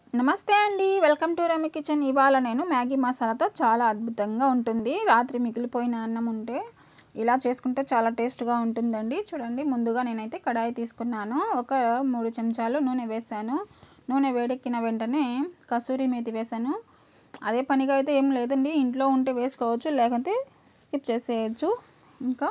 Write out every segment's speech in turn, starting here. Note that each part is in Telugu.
నమస్తే అండి వెల్కమ్ టు రమి కిచెన్ ఇవాళ నేను మ్యాగీ మసాలాతో చాలా అద్భుతంగా ఉంటుంది రాత్రి మిగిలిపోయిన అన్నం ఉంటే ఇలా చేసుకుంటే చాలా టేస్ట్గా ఉంటుందండి చూడండి ముందుగా నేనైతే కడాయి తీసుకున్నాను ఒక మూడు చెంచాలు నూనె వేసాను నూనె వేడెక్కిన వెంటనే కసూరి మేతి వేసాను అదే పనిగా అయితే ఏం లేదండి ఇంట్లో ఉంటే వేసుకోవచ్చు లేకపోతే స్కిప్ చేసేయచ్చు ఇంకా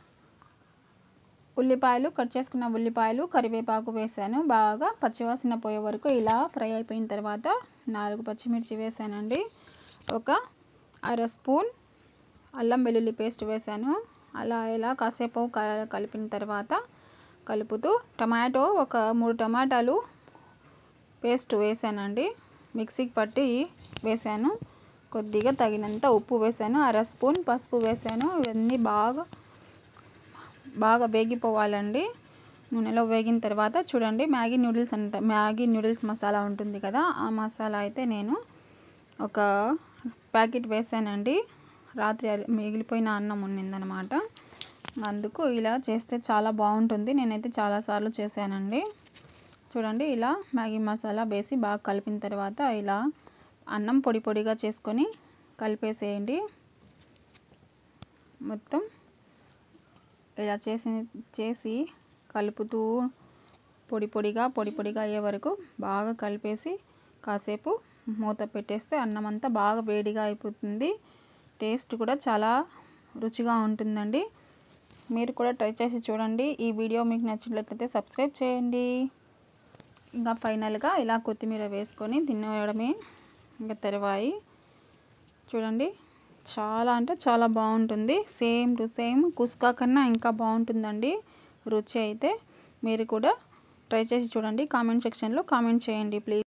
ఉల్లిపాయలు కట్ చేసుకున్న ఉల్లిపాయలు కరివేపాకు వేసాను బాగా పచ్చివాసన పోయే వరకు ఇలా ఫ్రై అయిపోయిన తర్వాత నాలుగు పచ్చిమిర్చి వేసానండి ఒక అర స్పూన్ అల్లం వెల్లుల్లి పేస్ట్ వేసాను అలా ఇలా కాసేపు క- కలిపిన తర్వాత కలుపుతూ టమాటో ఒక మూడు టమాటాలు పేస్ట్ వేసానండి మిక్సీకి పట్టి వేసాను కొద్దిగా తగినంత ఉప్పు వేసాను అర స్పూన్ పసుపు వేసాను ఇవన్నీ బాగా బాగా వేగిపోవాలండి నూనెలో వేగిన తర్వాత చూడండి మ్యాగీ నూడిల్స్ అంట మ్యాగీ నూడిల్స్ మసాలా ఉంటుంది కదా ఆ మసాలా అయితే నేను ఒక ప్యాకెట్ వేసానండి రాత్రి అల- మిగిలిపోయిన అన్నం ఉన్నిందనమాట అందుకు ఇలా చేస్తే చాలా బాగుంటుంది నేనైతే చాలాసార్లు చేశానండి చూడండి ఇలా మ్యాగీ మసాలా వేసి బాగా కలిపిన తర్వాత ఇలా అన్నం పొడి పొడిగా చేసుకొని కలిపేసేయండి మొత్తం ఇలా చేసి చేసి కలుపుతూ పొడి పొడిగా పొడి పొడిగా అయ్యే వరకు బాగా కలిపేసి కాసేపు మూత పెట్టేస్తే అన్నం అంతా బాగా వేడిగా అయిపోతుంది టేస్ట్ కూడా చాలా రుచిగా ఉంటుందండి మీరు కూడా ట్రై చేసి చూడండి ఈ వీడియో మీకు నచ్చినట్లయితే సబ్స్క్రైబ్ చేయండి ఇంకా ఫైనల్గా ఇలా కొత్తిమీర వేసుకొని తినేయడమే ఇంకా తెరవాయి చూడండి చాలా అంటే చాలా బాగుంటుంది సేమ్ టు సేమ్ కుస్కా కన్నా ఇంకా బాగుంటుందండి రుచి అయితే మీరు కూడా ట్రై చేసి చూడండి కామెంట్ సెక్షన్లో కామెంట్ చేయండి ప్లీజ్